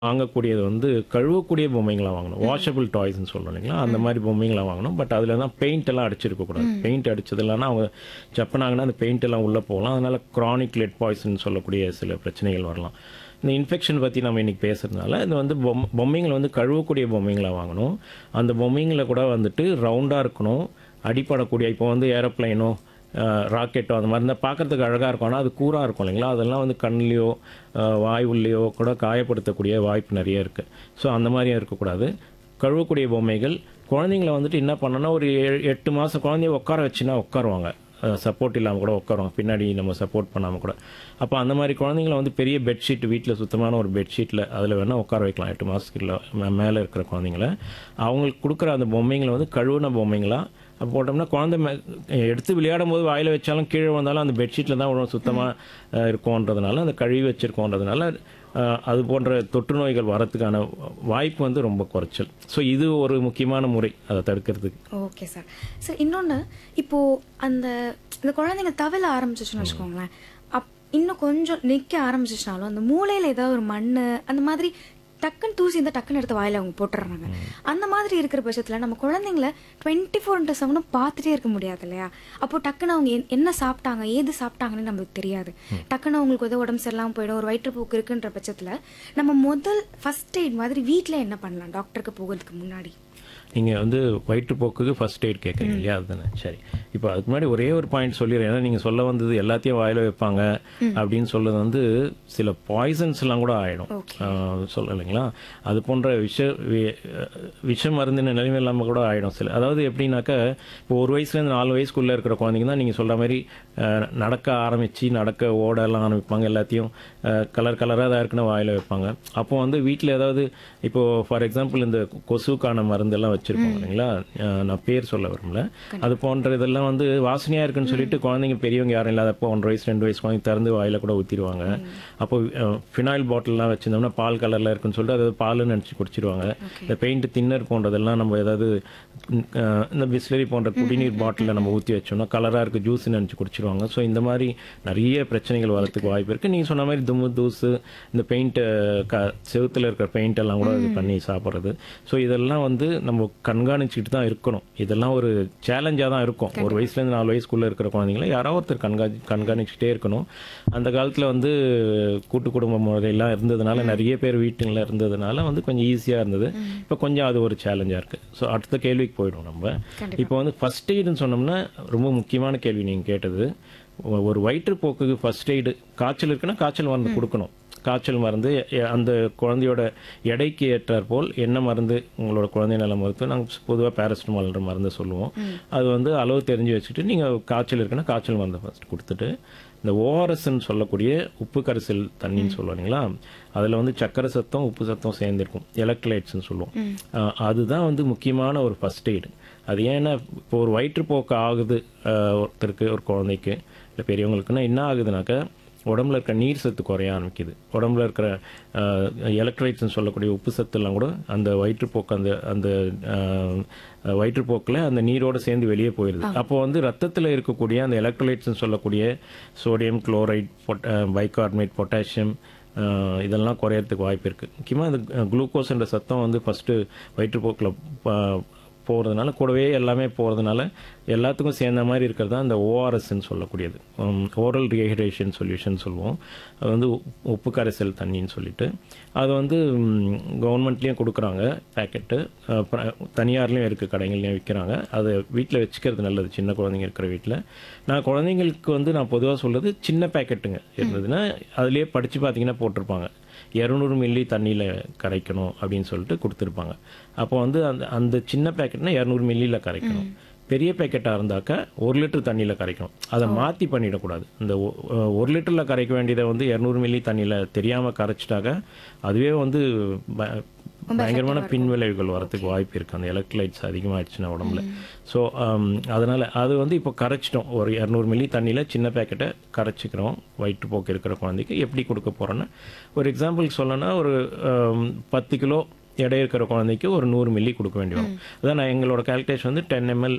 வாங்கக்கூடியது வந்து கழுவக்கூடிய பொம்மைங்களா வாங்கணும் வாஷபிள் டாய்ஸ்னு சொல்றோம் இல்லைங்களா அந்த மாதிரி பொம்மைங்களா வாங்கணும் பட் அதில் தான் பெயிண்ட் எல்லாம் அடிச்சிருக்க கூடாது பெயிண்ட் அடிச்சது இல்லைன்னா அவங்க செப்பனாங்கன்னா அந்த பெயிண்ட் எல்லாம் உள்ளே போகலாம் அதனால க்ரானிக் லெட் பாய்சன் சொல்லக்கூடிய சில பிரச்சனைகள் வரலாம் இந்த இன்ஃபெக்ஷன் பற்றி நம்ம இன்னைக்கு பேசுறதுனால இது வந்து பொம் பொம்மைங்களை வந்து கழுவக்கூடிய பொம்மைங்களா வாங்கணும் அந்த பொம்மைங்களை கூட வந்துட்டு ரவுண்டாக இருக்கணும் அடிப்படக்கூடிய இப்போ வந்து ஏரோப்ளைனோ ராக்கெட்டோ அந்த மாதிரி இருந்தால் பார்க்கறதுக்கு அழகாக இருக்கும் ஆனால் அது கூராக இருக்கும் இல்லைங்களா அதெல்லாம் வந்து கண்ணிலையோ வாயுலையோ கூட காயப்படுத்தக்கூடிய வாய்ப்பு நிறைய இருக்குது ஸோ அந்த மாதிரியும் இருக்கக்கூடாது கழுவக்கூடிய பொம்மைகள் குழந்தைங்கள வந்துட்டு என்ன பண்ணணும்னா ஒரு ஏழு- எட்டு மாதம் குழந்தைய உட்கார வச்சுன்னா உட்காருவாங்க சப்போர்ட் இல்லாமல் கூட உட்காருவாங்க பின்னாடி நம்ம சப்போர்ட் பண்ணாமல் கூட அப்போ அந்த மாதிரி குழந்தைங்கள வந்து பெரிய பெட்ஷீட் வீட்டில் சுத்தமான ஒரு பெட்ஷீட்டில் அதில் வேணால் உட்கார வைக்கலாம் எட்டு மாதத்துக்கு மேலே இருக்கிற குழந்தைங்கள அவங்களுக்கு கொடுக்குற அந்த பொம்மைங்களை வந்து கழுவுன பொம்மைங்களா அப்போ போட்டோம்னா குழந்தை மே- எடுத்து விளையாடும் போது வாயில் வச்சாலும் கீழே வந்தாலும் அந்த பெட்ஷீட்டில் தான் விழும் சுத்தமாக இருக்கும்ன்றதுனால அந்த கழுவி வச்சிருக்கோன்றதுனால அஹ், அது போன்ற தொற்று நோய்கள் வரத்துக்கான வாய்ப்பு வந்து ரொம்ப குறைச்சல் ஸோ இது ஒரு முக்கியமான முறை அதை தடுக்கிறதுக்கு ஓகே சார் சார் இன்னொன்று இப்போது அந்த இந்த குழந்தைங்க தவில ஆரம்பிச்சிச்சுன்னு வச்சுக்கோங்களேன் அப் இன்னும் கொஞ்சம் நிற்க ஆரம்பிச்சிச்சுனாலும் அந்த மூளையில் ஏதாவது ஒரு மண் அந்த மாதிரி டக்குன்னு தூசி இந்த டக்குன்னு எடுத்து வாயில அவங்க போட்டுறாங்க அந்த மாதிரி இருக்கிற பட்சத்தில் நம்ம குழந்தைங்கள டுவெண்ட்டி ஃபோர் இன்ட்டு செவனும் பார்த்துட்டே இருக்க முடியாது இல்லையா அப்போ டக்குன்னு அவங்க என்- என்ன சாப்பிட்டாங்க ஏது சாப்பிட்டாங்கன்னு நம்மளுக்கு தெரியாது டக்குன்னு அவங்களுக்கு ஏதோ உடம்பு சரியில்லாமல் போயிடும் ஒரு வயிற்றுப்போக்கு இருக்குன்ற பட்சத்தில் நம்ம முதல் ஃபர்ஸ்ட் எய்ட் மாதிரி வீட்டில் என்ன பண்ணலாம் டாக்டருக்கு போகிறதுக்கு முன்னாடி நீங்கள் வந்து வயிற்றுப்போக்குக்கு ஃபர்ஸ்ட் எய்ட் கேட்குறீங்க இல்லையா அதுதானே சரி இப்போ அதுக்கு முன்னாடி ஒரே ஒரு பாயிண்ட் சொல்லிடுறேன் ஏன்னா நீங்கள் சொல்ல வந்தது எல்லாத்தையும் வாயில வைப்பாங்க அப்படின்னு சொல்றது வந்து சில பாய்சன்ஸ் எல்லாம் கூட ஆயிடும் சொல்ல இல்லைங்களா அது போன்ற விஷ வி- விஷ மருந்தின நிலைமை இல்லாமல் கூட ஆயிடும் சில அதாவது எப்படின்னாக்கா இப்போ ஒரு வயசுலேருந்து நாலு வயசுக்குள்ளே இருக்கிற குழந்தைங்க தான் நீங்கள் சொல்கிற மாதிரி அஹ், நடக்க ஆரம்பித்து நடக்க ஓட எல்லாம் ஆரம்பிப்பாங்க எல்லாத்தையும் கலர் கலராக தான் இருக்குன்னு வாயில வைப்பாங்க அப்போ வந்து வீட்டில் ஏதாவது இப்போ ஃபார் எக்ஸாம்பிள் இந்த கொசுக்கான மருந்தெல்லாம் வச்சிருப்பாங்க இல்லைங்களா அஹ், நான் பேர் சொல்ல விரும்பல அது போன்ற இதெல்லாம் வந்து வாசனையாக இருக்குன்னு சொல்லிட்டு குழந்தைங்க பெரியவங்க யாரும் இல்லாதப்போ ஒன்றரை வயசு ரெண்டு வயசு வாங்கி திறந்து வாயில கூட ஊற்றிடுவாங்க அப்போ ஃபினாயில் பாட்டில்லாம் வச்சிருந்தோம்னா பால் கலரில் இருக்குன்னு சொல்லிட்டு அதாவது பால்னு நினச்சி குடிச்சிருவாங்க இந்த பெயிண்ட் தின்னர் போன்றதெல்லாம் நம்ம ஏதாவது ம், அஹ், இந்த பிஸ்லரி போன்ற குடிநீர் பாட்டிலில் நம்ம ஊற்றி வச்சோம்னா கலராக இருக்குது ஜூஸ் நினச்சி குடிச்சிருவாங்க ஸோ இந்த மாதிரி நிறைய பிரச்சனைகள் வரதுக்கு வாய்ப்பு இருக்குது நீங்கள் சொன்ன மாதிரி தும்மு தூசு இந்த பெயிண்ட்டு க செவுத்துல இருக்கிற பெயிண்ட் எல்லாம் கூட இது பண்ணி சாப்பிட்றது ஸோ இதெல்லாம் வந்து நம்ம கண்காணிச்சுட்டு தான் இருக்கணும் இதெல்லாம் ஒரு சேலஞ்சாக தான் இருக்கும் ஒரு வயசுலேருந்து நாலு வயசுக்குள்ளே இருக்கிற குழந்தைங்கள யாராவது ஒருத்தர் கண்கா கண்காணிச்சுட்டே இருக்கணும் அந்த காலத்தில் வந்து கூட்டு குடும்ப முறையெல்லாம் இருந்ததுனால நிறைய பேர் வீட்டுங்களில் இருந்ததுனால வந்து கொஞ்சம் ஈஸியாக இருந்தது இப்போ கொஞ்சம் அது ஒரு சேலஞ்சாக இருக்குது ஸோ அடுத்த கேள்விக்கு போயிடும் நம்ம இப்போ வந்து ஃபர்ஸ்ட் எய்டுன்னு சொன்னோம்னா ரொம்ப முக்கியமான கேள்வி நீங்கள் கேட்டது ஒ- ஒரு வயிற்றுப்போக்குக்கு ஃபர்ஸ்ட் எய்டு காய்ச்சல் இருக்குன்னா காய்ச்சல் மருந்து கொடுக்கணும் காய்ச்சல் மருந்து எ- அந்த குழந்தையோட எடைக்கு ஏற்றாற் போல் என்ன மருந்து உங்களோட குழந்தை நல மருத்துவம் நாங்கள் பொதுவாக பேரஸ்டமால்ன்ற மருந்து சொல்லுவோம் அது வந்து அளவு தெரிஞ்சு வச்சுட்டு நீங்கள் காய்ச்சல் இருக்குன்னா காய்ச்சல் மருந்து ஃபர்ஸ்ட் கொடுத்துட்டு இந்த ஓஆர்எஸ்ன்னு சொல்லக்கூடிய உப்பு கரைசல் தண்ணின்னு சொல்லுவோம் இல்லைங்களா அதில் வந்து சக்கரை சத்தம் உப்பு சத்தம் சேர்ந்துருக்கும் எலக்ட்ரைட்ஸ்னு சொல்லுவோம் அஹ் அதுதான் வந்து முக்கியமான ஒரு ஃபர்ஸ்ட் எய்டு அது ஏன்னா இப்போ ஒரு வயிற்றுப்போக்கு ஆகுது அஹ் ஒருத்தருக்கு ஒரு குழந்தைக்கு இல்லை பெரியவங்களுக்குன்னா என்ன ஆகுதுனாக்கா உடம்புல இருக்கிற நீர் சத்து குறைய ஆரம்பிக்குது உடம்புல இருக்கிற எலக்ட்ரைட்ஸ்னு சொல்லக்கூடிய உப்பு சத்துலாம் கூட அந்த வயிற்றுப்போக்கு அந்த அந்த அஹ், வயிற்றுப்போக்கில் அந்த நீரோட சேர்ந்து வெளியே போயிடுது அப்போ வந்து ரத்தத்தில் இருக்கக்கூடிய அந்த எலக்ட்ரோலைட்ஸ்னு சொல்லக்கூடிய சோடியம் குளோரைட் பொட் பைகார்பனேட் பொட்டாசியம் அஹ் இதெல்லாம் குறையறதுக்கு வாய்ப்பு இருக்குது முக்கியமாக இந்த குளுக்கோஸ்ன்ற சத்தம் வந்து ஃபஸ்ட்டு வயிற்றுப்போக்கில் போகிறதுனால கூடவே எல்லாமே போகிறதுனால எல்லாத்துக்கும் சேர்ந்த மாதிரி இருக்கிறது தான் இந்த ஓஆர்எஸ்ன்னு சொல்லக்கூடியது ஓரல் ரீஹைட்ரேஷன் சொல்யூஷன் சொல்லுவோம் அது வந்து உப்- உப்பு கரைசல் தண்ணின்னு சொல்லிட்டு அது வந்து கவர்மெண்ட்லேயும் கொடுக்குறாங்க பேக்கெட்டு தனியார்லேயும் இருக்குது கடைகள்லையும் விற்கிறாங்க அதை வீட்டில் வச்சுக்கிறது நல்லது சின்ன குழந்தைங்க இருக்கிற வீட்டில் நான் குழந்தைங்களுக்கு வந்து நான் பொதுவாக சொல்றது சின்ன பேக்கெட்டுங்க இருந்ததுன்னா அதுலேயே படித்து பார்த்தீங்கன்னா போட்டிருப்பாங்க இரநூறு மில்லி தண்ணியில் கரைக்கணும் அப்படின்னு சொல்லிட்டு கொடுத்துருப்பாங்க அப்போ வந்து அந்த அந்த சின்ன பேக்கெட்னா இரநூறு மில்லியில் கரைக்கணும் பெரிய பேக்கெட்டாக இருந்தாக்கா ஒரு லிட்டர் தண்ணியில் கரைக்கணும் அதை மாற்றி பண்ணிடக்கூடாது இந்த ஒ- ஒரு லிட்டரில் கரைக்க வேண்டியதை வந்து இரநூறு மில்லி தண்ணியில் தெரியாமல் கரைச்சிட்டாக்க அதுவே வந்து ப- பயங்கரமான பின்விளைவுகள் வரதுக்கு வாய்ப்பு இருக்குது அந்த எலக்ட்ரோலைட்ஸ் அதிகமாகிடுச்சுன்னா உடம்புல ஸோ அதனால் அது வந்து இப்போ கரைச்சிட்டோம் ஒரு இரநூறு மில்லி தண்ணியில் சின்ன பேக்கெட்டை கரைச்சிக்கிறோம் வயிற்றுப்போக்கு இருக்கிற குழந்தைக்கு எப்படி கொடுக்க போகிறோன்னா ஒரு எக்ஸாம்பிள் சொல்லணும்னா ஒரு ஆம், பத்து கிலோ எடை இருக்கிற குழந்தைக்கு ஒரு நூறு மில்லி கொடுக்க வேண்டி வரும் அதான் நான் எங்களோட கால்குலேஷன் வந்து டென் எம்எல்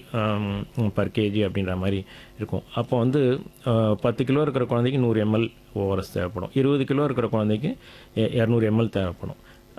பர் கேஜி அப்படின்ற மாதிரி இருக்கும் அப்போ வந்து அஹ், பத்து கிலோ இருக்கிற குழந்தைக்கு நூறு எம்எல் ஓஆர்எஸ் தேவைப்படும் இருபது கிலோ இருக்கிற குழந்தைக்கு இரநூறு எம்எல் தேவைப்படும்